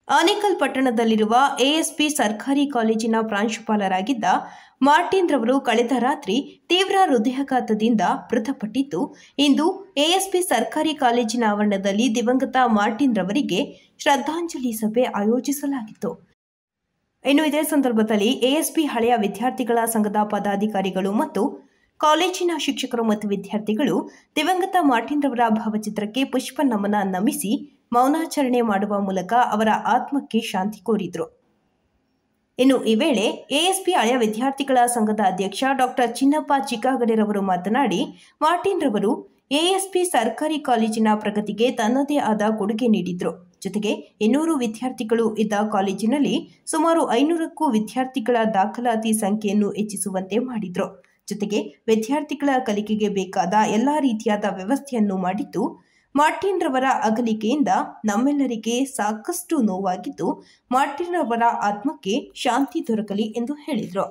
Anekal ಪಟ್ಟಣದಲ್ಲಿರುವ ASP ಸರ್ಕಾರಿ ಕಾಲೇಜಿನ ಪ್ರಾಂಶುಪಾಲರಾಗಿದ್ದ Martin ರವರು ಕಳೆದ ರಾತ್ರಿ ತೀವ್ರ ಹೃದಯಾಘಾತದಿಂದ ಮೃತಪಟ್ಟಿದ್ದು ಇಂದು ಎಎಸ್ಪಿ ಸರ್ಕಾರಿ ಕಾಲೇಜಿನ ಆವರಣದಲ್ಲಿ ದಿವಂಗತ ಮಾರ್ಟಿನ್ ರವರಿಗೆ ಶ್ರದ್ಧಾಂಜಲಿ ಸಭೆ ಆಯೋಜಿಸಲಾಗಿತ್ತು ಇನ್ನು ಇದೇ ಸಂದರ್ಭದಲ್ಲಿ ಎಎಸ್ಪಿ ಹಳೆಯ ವಿದ್ಯಾರ್ಥಿಗಳ ಸಂಘದ ಪದಾಧಿಕಾರಿಗಳು ಮತ್ತು ಕಾಲೇಜಿನ ಶಿಕ್ಷಕರು ಮತ್ತು ವಿದ್ಯಾರ್ಥಿಗಳು ದಿವಂಗತ ಮಾರ್ಟಿನ್ ರವರ ಭಾವಚಿತ್ರಕ್ಕೆ ಪುಷ್ಪ ನಮನ ನಮಿಸಿ ಮೌನಾಚರಣೆ ಮಾಡುವ ಮೂಲಕ ಅವರ ಆತ್ಮಕ್ಕೆ ಶಾಂತಿ ಕೋರಿದರು ಇನ್ನು ಈ ವೇಳೆ ಎಎಸ್ಪಿ ಹಳೆಯ ವಿದ್ಯಾರ್ಥಿಗಳ ಸಂಘದ ಅಧ್ಯಕ್ಷ ಡಾಕ್ಟರ್ ಚಿನ್ನಪ್ಪ ಚಿಕ್ಕಾಗಡೆರವರು ಮಾತನಾಡಿ ಮಾರ್ಟಿನ್ ರವರು ಎಎಸ್ಪಿ ಸರ್ಕಾರಿ ಕಾಲೇಜಿನ ಪ್ರಗತಿಗೆ ತನ್ನದೇ ಆದ ಕೊಡುಗೆ ನೀಡಿದ್ರು ಜೊತೆಗೆ ಇನ್ನೂರು ವಿದ್ಯಾರ್ಥಿಗಳು ಇದ್ದ ಕಾಲೇಜಿನಲ್ಲಿ ಸುಮಾರು ಐನೂರಕ್ಕೂ ವಿದ್ಯಾರ್ಥಿಗಳ ದಾಖಲಾತಿ ಸಂಖ್ಯೆಯನ್ನು ಹೆಚ್ಚಿಸುವಂತೆ ಮಾಡಿದ್ರು ಜೊತೆಗೆ ವಿದ್ಯಾರ್ಥಿಗಳ ಕಲಿಕೆಗೆ ಬೇಕಾದ ಎಲ್ಲ ರೀತಿಯಾದ ವ್ಯವಸ್ಥೆಯನ್ನು ಮಾಡಿದ್ದು ಮಾರ್ಟಿನ್ ರವರ ಅಗಲಿಕೆಯಿಂದ ನಮ್ಮೆಲ್ಲರಿಗೆ ಸಾಕಷ್ಟು ನೋವಾಗಿದ್ದು ಮಾರ್ಟಿನ್ ರವರ ಆತ್ಮಕ್ಕೆ ಶಾಂತಿ ದೊರಕಲಿ ಎಂದು ಹೇಳಿದರು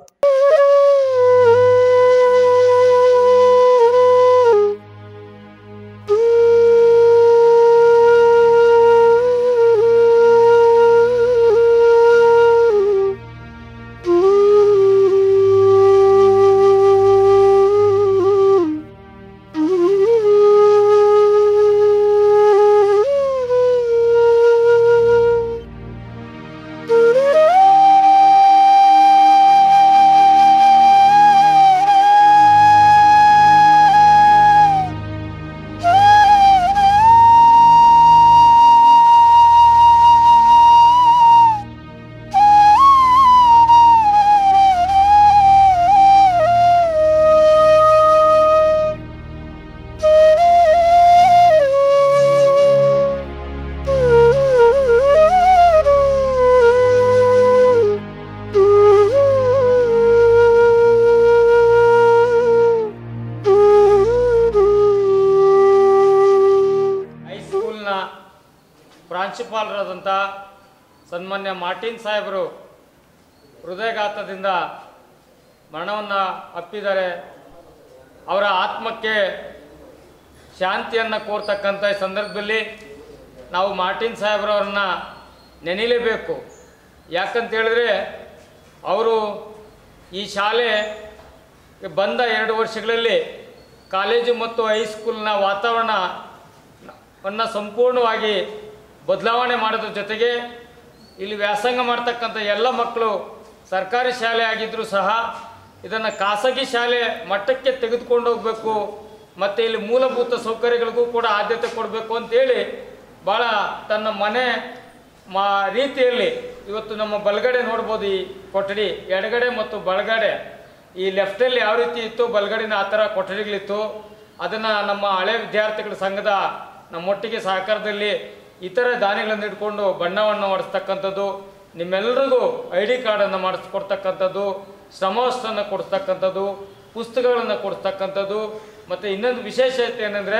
ಹೈಸ್ಕೂಲ್ನ ಪ್ರಾಂಶುಪಾಲರಾದಂಥ ಸನ್ಮಾನ್ಯ ಮಾರ್ಟಿನ್ ಸಾಹೇಬರು ಹೃದಯಘಾತದಿಂದ ಮರಣವನ್ನು ಅಪ್ಪಿದ್ದಾರೆ ಅವರ ಆತ್ಮಕ್ಕೆ ಶಾಂತಿಯನ್ನು ಕೋರ್ತಕ್ಕಂಥ ಈ ಸಂದರ್ಭದಲ್ಲಿ ನಾವು ಮಾರ್ಟಿನ್ ಸಾಹೇಬ್ರವ್ರನ್ನ ನೆನೆಯಲೇಬೇಕು ಯಾಕಂತ ಹೇಳಿದ್ರೆ ಅವರು ಈ ಶಾಲೆ ಬಂದ ಎರಡು ವರ್ಷಗಳಲ್ಲಿ ಕಾಲೇಜು ಮತ್ತು ಹೈಸ್ಕೂಲ್ನ ವಾತಾವರಣ ವನ್ನು ಸಂಪೂರ್ಣವಾಗಿ ಬದಲಾವಣೆ ಮಾಡೋದ್ರ ಜೊತೆಗೆ ಇಲ್ಲಿ ವ್ಯಾಸಂಗ ಮಾಡ್ತಕ್ಕಂಥ ಎಲ್ಲ ಮಕ್ಕಳು ಸರ್ಕಾರಿ ಶಾಲೆ ಆಗಿದ್ದರೂ ಸಹ ಇದನ್ನು ಖಾಸಗಿ ಶಾಲೆ ಮಟ್ಟಕ್ಕೆ ತೆಗೆದುಕೊಂಡು ಹೋಗಬೇಕು ಮತ್ತು ಇಲ್ಲಿ ಮೂಲಭೂತ ಸೌಕರ್ಯಗಳಿಗೂ ಕೂಡ ಆದ್ಯತೆ ಕೊಡಬೇಕು ಅಂತೇಳಿ ಭಾಳ ತನ್ನ ಮನೆ ಮಾ ರೀತಿಯಲ್ಲಿ ಇವತ್ತು ನಮ್ಮ ಬಲಗಡೆ ನೋಡ್ಬೋದು ಈ ಕೊಠಡಿ ಎಡಗಡೆ ಮತ್ತು ಬಲಗಡೆ ಈ ಲೆಫ್ಟಲ್ಲಿ ಯಾವ ರೀತಿ ಇತ್ತು ಬಲಗಡಿನ ಆ ಥರ ಕೊಠಡಿಗಳಿತ್ತು ಅದನ್ನು ನಮ್ಮ ಹಳೆ ವಿದ್ಯಾರ್ಥಿಗಳ ಸಂಘದ ನಮ್ಮೊಟ್ಟಿಗೆ ಸಹಕಾರದಲ್ಲಿ ಇತರ ದಾನಿಗಳನ್ನು ಇಟ್ಕೊಂಡು ಬಣ್ಣವನ್ನು ಹೊಡೆಸ್ತಕ್ಕಂಥದ್ದು ನಿಮ್ಮೆಲ್ಲರಿಗೂ ಐ ಡಿ ಕಾರ್ಡನ್ನು ಮಾಡಿಸ್ಕೊಡ್ತಕ್ಕಂಥದ್ದು ಶ್ರಮವಸ್ತನ್ನು ಕೊಡಿಸ್ತಕ್ಕಂಥದ್ದು ಪುಸ್ತಕಗಳನ್ನು ಕೊಡಿಸ್ತಕ್ಕಂಥದ್ದು ಮತ್ತು ಇನ್ನೊಂದು ವಿಶೇಷತೆ ಏನಂದರೆ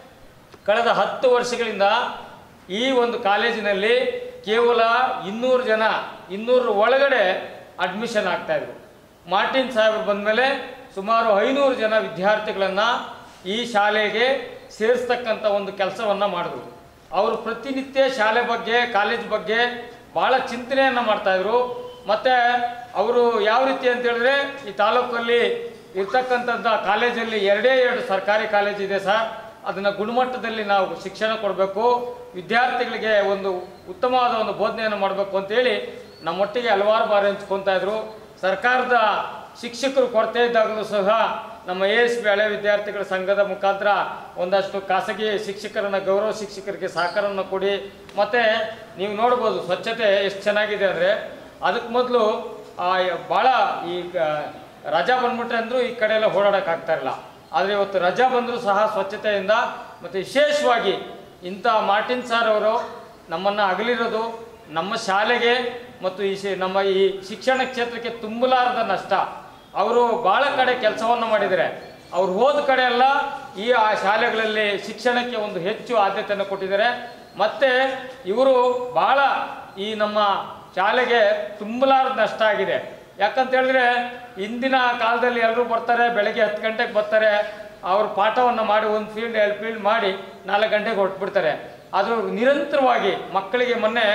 ಕಳೆದ ಹತ್ತು ವರ್ಷಗಳಿಂದ ಈ ಒಂದು ಕಾಲೇಜಿನಲ್ಲಿ ಕೇವಲ ಇನ್ನೂರು ಜನ ಇನ್ನೂರ ಒಳಗಡೆ ಅಡ್ಮಿಷನ್ ಆಗ್ತಾಯಿದ್ರು ಮಾರ್ಟಿನ್ ಸಾಹೇಬರು ಬಂದಮೇಲೆ ಸುಮಾರು ಐನೂರು ಜನ ವಿದ್ಯಾರ್ಥಿಗಳನ್ನು ಈ ಶಾಲೆಗೆ ಸೇರಿಸ್ತಕ್ಕಂಥ ಒಂದು ಕೆಲಸವನ್ನು ಮಾಡಿದ್ರು ಅವರು ಪ್ರತಿನಿತ್ಯ ಶಾಲೆ ಬಗ್ಗೆ ಕಾಲೇಜ್ ಬಗ್ಗೆ ಭಾಳ ಚಿಂತನೆಯನ್ನು ಮಾಡ್ತಾಯಿದ್ರು ಮತ್ತು ಅವರು ಯಾವ ರೀತಿ ಅಂತ ಹೇಳಿದ್ರೆ ಈ ತಾಲೂಕಲ್ಲಿ ಇರ್ತಕ್ಕಂಥದ್ದ ಕಾಲೇಜಲ್ಲಿ ಎರಡೇ ಎರಡು ಸರ್ಕಾರಿ ಕಾಲೇಜ್ ಇದೆ ಸರ್ ಅದನ್ನು ಗುಣಮಟ್ಟದಲ್ಲಿ ನಾವು ಶಿಕ್ಷಣ ಕೊಡಬೇಕು ವಿದ್ಯಾರ್ಥಿಗಳಿಗೆ ಒಂದು ಉತ್ತಮವಾದ ಒಂದು ಬೋಧನೆಯನ್ನು ಮಾಡಬೇಕು ಅಂತೇಳಿ ನಮ್ಮೊಟ್ಟಿಗೆ ಹಲವಾರು ಬಾರಿ ಹಂಚ್ಕೊತಾ ಇದ್ರು ಸರ್ಕಾರದ ಶಿಕ್ಷಕರು ಕೊರತೆ ಇದ್ದಾಗಲೂ ಸಹ ನಮ್ಮ ಎ ಎಸ್ ಬಿ ಹಳೆ ವಿದ್ಯಾರ್ಥಿಗಳ ಸಂಘದ ಮುಖಾಂತರ ಒಂದಷ್ಟು ಖಾಸಗಿ ಶಿಕ್ಷಕರನ್ನ ಗೌರವ ಶಿಕ್ಷಕರಿಗೆ ಸಹಕಾರವನ್ನು ಕೊಡಿ ಮತ್ತು ನೀವು ನೋಡ್ಬೋದು ಸ್ವಚ್ಛತೆ ಎಷ್ಟು ಚೆನ್ನಾಗಿದೆ ಅಂದರೆ ಅದಕ್ಕೆ ಮೊದಲು ಭಾಳ ಈ ಗ- ರಜಾ ಬಂದ್ಬಿಟ್ರೆ ಅಂದರೂ ಈ ಕಡೆ ಎಲ್ಲ ಓಡಾಡೋಕ್ಕಾಗ್ತಾ ಇಲ್ಲ ಆದರೆ ಇವತ್ತು ರಜಾ ಬಂದರೂ ಸಹ ಸ್ವಚ್ಛತೆಯಿಂದ ಮತ್ತು ವಿಶೇಷವಾಗಿ ಇಂಥ ಮಾರ್ಟಿನ್ ಸರ್ ಅವರು ನಮ್ಮನ್ನು ಅಗಲಿರೋದು ನಮ್ಮ ಶಾಲೆಗೆ ಮತ್ತು ಈ ಶಿ- ನಮ್ಮ ಈ ಶಿಕ್ಷಣ ಕ್ಷೇತ್ರಕ್ಕೆ ತುಂಬಲಾರದ ನಷ್ಟ ಅವರು ಭಾಳ ಕಡೆ ಕೆಲಸವನ್ನು ಮಾಡಿದ್ದಾರೆ ಅವ್ರು ಹೋದ ಕಡೆ ಎಲ್ಲ ಈ ಆ ಶಾಲೆಗಳಲ್ಲಿ ಶಿಕ್ಷಣಕ್ಕೆ ಒಂದು ಹೆಚ್ಚು ಆದ್ಯತೆಯನ್ನು ಕೊಟ್ಟಿದ್ದಾರೆ ಮತ್ತು ಇವರು ಭಾಳ ಈ ನಮ್ಮ ಶಾಲೆಗೆ ತುಂಬಲಾರದ ನಷ್ಟ ಆಗಿದೆ ಯಾಕಂತ ಹೇಳಿದ್ರೆ ಇಂದಿನ ಕಾಲದಲ್ಲಿ ಎಲ್ಲರೂ ಬರ್ತಾರೆ ಬೆಳಗ್ಗೆ ಹತ್ತು ಗಂಟೆಗೆ ಬರ್ತಾರೆ ಅವ್ರ ಪಾಠವನ್ನು ಮಾಡಿ ಒಂದು ಫೀಲ್ಡ್ ಎರಡು ಫೀಲ್ಡ್ ಮಾಡಿ ನಾಲ್ಕು ಗಂಟೆಗೆ ಹೊರಟ್ಬಿಡ್ತಾರೆ ಆದರೂ ನಿರಂತರವಾಗಿ ಮಕ್ಕಳಿಗೆ ಮೊನ್ನೆ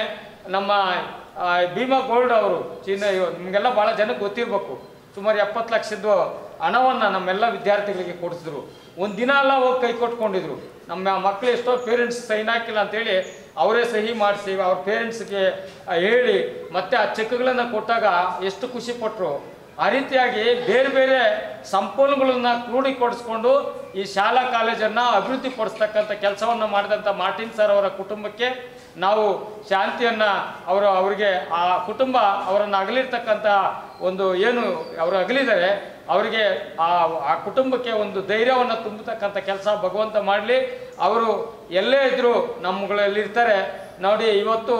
ನಮ್ಮ ಆ, ಭೀಮಾ ಗೋಲ್ಡ್ ಅವರು ಚೀನ ಇವ್- ನಿಮಗೆಲ್ಲ ಭಾಳ ಜನಕ್ಕೆ ಗೊತ್ತಿರಬೇಕು ಸುಮಾರು ಎಪ್ಪತ್ತು ಲಕ್ಷದ್ದು ಹಣವನ್ನು ನಮ್ಮೆಲ್ಲ ವಿದ್ಯಾರ್ಥಿಗಳಿಗೆ ಕೊಡಿಸಿದ್ರು ಒಂದು ದಿನ ಎಲ್ಲ ಹೋಗಿ ಕೈ ಕೊಟ್ಕೊಂಡಿದ್ರು ನಮ್ಮ ಮಕ್ಕಳು ಎಷ್ಟೋ ಪೇರೆಂಟ್ಸ್ ಸೈನ್ ಹಾಕಿಲ್ಲ ಅಂತೇಳಿ ಅವರೇ ಸಹಿ ಮಾಡಿಸಿ ಅವ್ರ ಪೇರೆಂಟ್ಸ್ಗೆ ಹೇಳಿ ಮತ್ತೆ ಆ ಚೆಕ್ಗಳನ್ನು ಕೊಟ್ಟಾಗ ಎಷ್ಟು ಖುಷಿ ಪಟ್ಟರು ಆ ರೀತಿಯಾಗಿ ಬೇರೆ ಬೇರೆ ಸಂಪನ್ಮೂಲಗಳನ್ನ ಕ್ರೋಢೀಕರಿಸ್ಕೊಂಡು ಈ ಶಾಲಾ ಕಾಲೇಜನ್ನು ಅಭಿವೃದ್ಧಿ ಪಡಿಸ್ತಕ್ಕಂಥ ಕೆಲಸವನ್ನು ಮಾಡಿದಂಥ ಮಾರ್ಟಿನ್ ಸರ್ ಅವರ ಕುಟುಂಬಕ್ಕೆ ನಾವು ಶಾಂತಿಯನ್ನು ಅವರು ಅವರಿಗೆ ಆ ಕುಟುಂಬ ಅವರನ್ನು ಅಗಲಿರ್ತಕ್ಕಂಥ ಒಂದು ಏನು ಅವರು ಅಗಲಿದ್ದಾರೆ ಅವರಿಗೆ ಆ ಆ ಕುಟುಂಬಕ್ಕೆ ಒಂದು ಧೈರ್ಯವನ್ನು ತುಂಬತಕ್ಕಂಥ ಕೆಲಸ ಭಗವಂತ ಮಾಡಲಿ ಅವರು ಎಲ್ಲೇ ಇದ್ದರೂ ನಮ್ಮಗಳಲ್ಲಿ ಇರ್ತಾರೆ ನೋಡಿ ಇವತ್ತು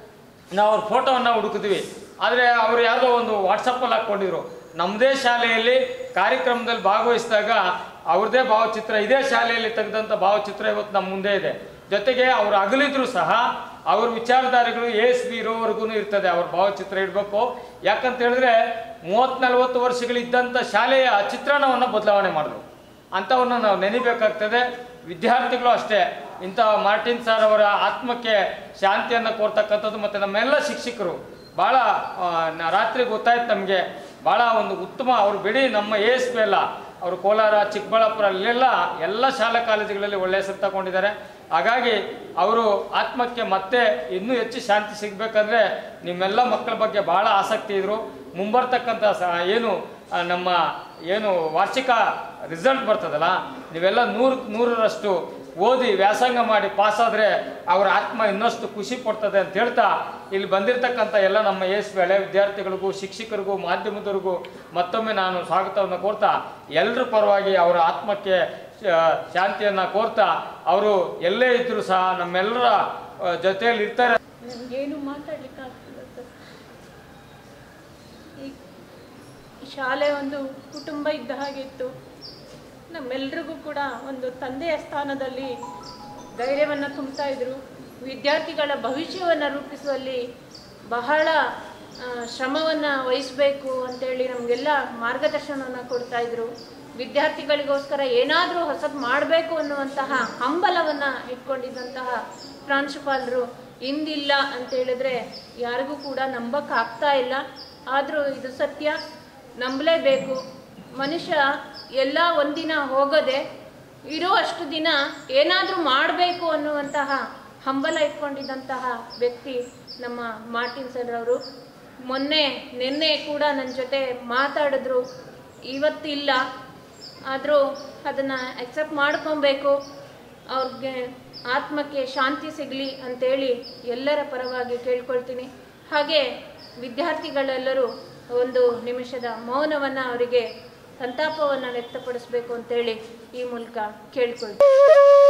ನಾವು ಅವ್ರ ಫೋಟೋವನ್ನು ಹುಡುಕಿದ್ವಿ ಆದರೆ ಅವರು ಯಾವುದೋ ಒಂದು ವಾಟ್ಸಪ್ಪಲ್ಲಿ ಹಾಕ್ಕೊಂಡಿದ್ರು ನಮ್ಮದೇ ಶಾಲೆಯಲ್ಲಿ ಕಾರ್ಯಕ್ರಮದಲ್ಲಿ ಭಾಗವಹಿಸಿದಾಗ ಅವ್ರದ್ದೇ ಭಾವಚಿತ್ರ ಇದೇ ಶಾಲೆಯಲ್ಲಿ ತೆಗೆದಂಥ ಭಾವಚಿತ್ರ ಇವತ್ತು ನಮ್ಮ ಮುಂದೆ ಇದೆ ಜೊತೆಗೆ ಅವರು ಅಗಲಿದ್ರು ಸಹ ಅವ್ರ ವಿಚಾರಧಾರೆಗಳು ಎ ಎಸ್ ಬಿ ಇರೋವರೆಗೂ ಇರ್ತದೆ ಅವ್ರ ಭಾವಚಿತ್ರ ಇಡಬೇಕು ಯಾಕಂತ ಹೇಳಿದ್ರೆ ಮೂವತ್ತು ನಲವತ್ತು ವರ್ಷಗಳಿದ್ದಂಥ ಶಾಲೆಯ ಚಿತ್ರಣವನ್ನು ಬದಲಾವಣೆ ಮಾಡಿದ್ರು ಅಂಥವನ್ನು ನಾವು ನೆನಿಬೇಕಾಗ್ತದೆ ವಿದ್ಯಾರ್ಥಿಗಳು ಅಷ್ಟೇ ಇಂಥ ಮಾರ್ಟಿನ್ ಸರ್ ಅವರ ಆತ್ಮಕ್ಕೆ ಶಾಂತಿಯನ್ನು ಕೋರ್ತಕ್ಕಂಥದ್ದು ಮತ್ತು ನಮ್ಮೆಲ್ಲ ಶಿಕ್ಷಕರು ಭಾಳ ಆ, ನ- ರಾತ್ರಿ ಗೊತ್ತಾಯ್ತು ನಮಗೆ ಭಾಳ ಒಂದು ಉತ್ತಮ ಅವರು ಬಿಡಿ ನಮ್ಮ ಎ ಎಸ್ ಪಿ ಎಲ್ಲ ಅವರು ಕೋಲಾರ ಚಿಕ್ಕಬಳ್ಳಾಪುರ ಅಲ್ಲೆಲ್ಲ ಎಲ್ಲ ಶಾಲಾ ಕಾಲೇಜುಗಳಲ್ಲಿ ಒಳ್ಳೆಯ ಹೆಸರು ತಗೊಂಡಿದ್ದಾರೆ ಹಾಗಾಗಿ ಅವರು ಆತ್ಮಕ್ಕೆ ಮತ್ತೆ ಇನ್ನೂ ಹೆಚ್ಚು ಶಾಂತಿ ಸಿಗಬೇಕಂದ್ರೆ ನಿಮ್ಮೆಲ್ಲ ಮಕ್ಕಳ ಬಗ್ಗೆ ಭಾಳ ಆಸಕ್ತಿ ಇದ್ರು ಮುಂಬರ್ತಕ್ಕಂಥ ಸ ಏನು ಆ, ನಮ್ಮ ಏನು ವಾರ್ಷಿಕ ರಿಸಲ್ಟ್ ಬರ್ತದಲ್ಲ ನೀವೆಲ್ಲ ನೂರು ನೂರರಷ್ಟು ಓದಿ ವ್ಯಾಸಂಗ ಮಾಡಿ ಪಾಸಾದರೆ ಅವರ ಆತ್ಮ ಇನ್ನಷ್ಟು ಖುಷಿ ಪಡ್ತದೆ ಅಂತ ಹೇಳ್ತಾ ಇಲ್ಲಿ ಬಂದಿರತಕ್ಕಂಥ ಎಲ್ಲ ನಮ್ಮ ಎಸ್ ಬೆಳೆ ವಿದ್ಯಾರ್ಥಿಗಳಿಗೂ ಶಿಕ್ಷಕರಿಗೂ ಮಾಧ್ಯಮದವ್ರಿಗೂ ಮತ್ತೊಮ್ಮೆ ನಾನು ಸ್ವಾಗತವನ್ನು ಕೋರ್ತಾ ಎಲ್ಲರ ಪರವಾಗಿ ಅವರ ಆತ್ಮಕ್ಕೆ ಶಾ- ಶಾಂತಿಯನ್ನು ಕೋರ್ತಾ ಅವರು ಎಲ್ಲೇ ಇದ್ದರೂ ಸಹ ನಮ್ಮೆಲ್ಲರ ಆ, ಜೊತೆಯಲ್ಲಿ ಇರ್ತಾರೆ ನನಗೇನು ಮಾತಾಡ್ಲಿಕ್ಕಾಗ್ತಿಲ್ಲ ಸರ್ ಈ ಈ ಶಾಲೆ ಒಂದು ಕುಟುಂಬ ಇದ್ದ ಹಾಗಿತ್ತು ನಮ್ಮೆಲ್ರಿಗೂ ಕೂಡ ಒಂದು ತಂದೆಯ ಸ್ಥಾನದಲ್ಲಿ ಧೈರ್ಯವನ್ನು ತುಂಬ್ತಾ ಇದ್ರು ವಿದ್ಯಾರ್ಥಿಗಳ ಭವಿಷ್ಯವನ್ನು ರೂಪಿಸುವಲ್ಲಿ ಬಹಳ ಶ್ರಮವನ್ನು ವಹಿಸಬೇಕು ಅಂತೇಳಿ ನಮಗೆಲ್ಲ ಮಾರ್ಗದರ್ಶನವನ್ನು ಕೊಡ್ತಾ ಇದ್ರು ವಿದ್ಯಾರ್ಥಿಗಳಿಗೋಸ್ಕರ ಏನಾದರೂ ಹೊಸದು ಮಾಡಬೇಕು ಅನ್ನುವಂತಹ ಹಂಬಲವನ್ನು ಇಟ್ಕೊಂಡಿದ್ದಂತಹ ಪ್ರಾಂಶುಪಾಲರು ಇಂದಿಲ್ಲ ಅಂತ ಹೇಳಿದ್ರೆ ಯಾರಿಗೂ ಕೂಡ ನಂಬಕ್ಕಾಗ್ತಾ ಇಲ್ಲ ಆದರೂ ಇದು ಸತ್ಯ ನಂಬಲೇಬೇಕು ಮನುಷ್ಯ ಎಲ್ಲ ಒಂದಿನ ಹೋಗದೆ ಇರೋ ಅಷ್ಟು ದಿನ ಏನಾದರೂ ಮಾಡಬೇಕು ಅನ್ನುವಂತಹ ಹಂಬಲ ಇಟ್ಕೊಂಡಿದ್ದಂತಹ ವ್ಯಕ್ತಿ ನಮ್ಮ ಮಾರ್ಟಿನ್ ಸರ್ ಅವರು ಮೊನ್ನೆ ನಿನ್ನೆ ಕೂಡ ನನ್ನ ಜೊತೆ ಮಾತಾಡಿದ್ರು ಇವತ್ತಿಲ್ಲ ಆದರೂ ಅದನ್ನು ಅಕ್ಸೆಪ್ಟ್ ಮಾಡ್ಕೊಬೇಕು ಅವ್ರಿಗೆ ಆತ್ಮಕ್ಕೆ ಶಾಂತಿ ಸಿಗಲಿ ಅಂತೇಳಿ ಎಲ್ಲರ ಪರವಾಗಿ ಕೇಳ್ಕೊಳ್ತೀನಿ ಹಾಗೆ ವಿದ್ಯಾರ್ಥಿಗಳೆಲ್ಲರೂ ಒಂದು ನಿಮಿಷದ ಮೌನವನ್ನು ಅವರಿಗೆ ಸಂತಾಪವನ್ನು ವ್ಯಕ್ತಪಡಿಸಬೇಕು ಅಂತೇಳಿ ಈ ಮೂಲಕ ಕೇಳ್ಕೊಳ್ತೀನಿ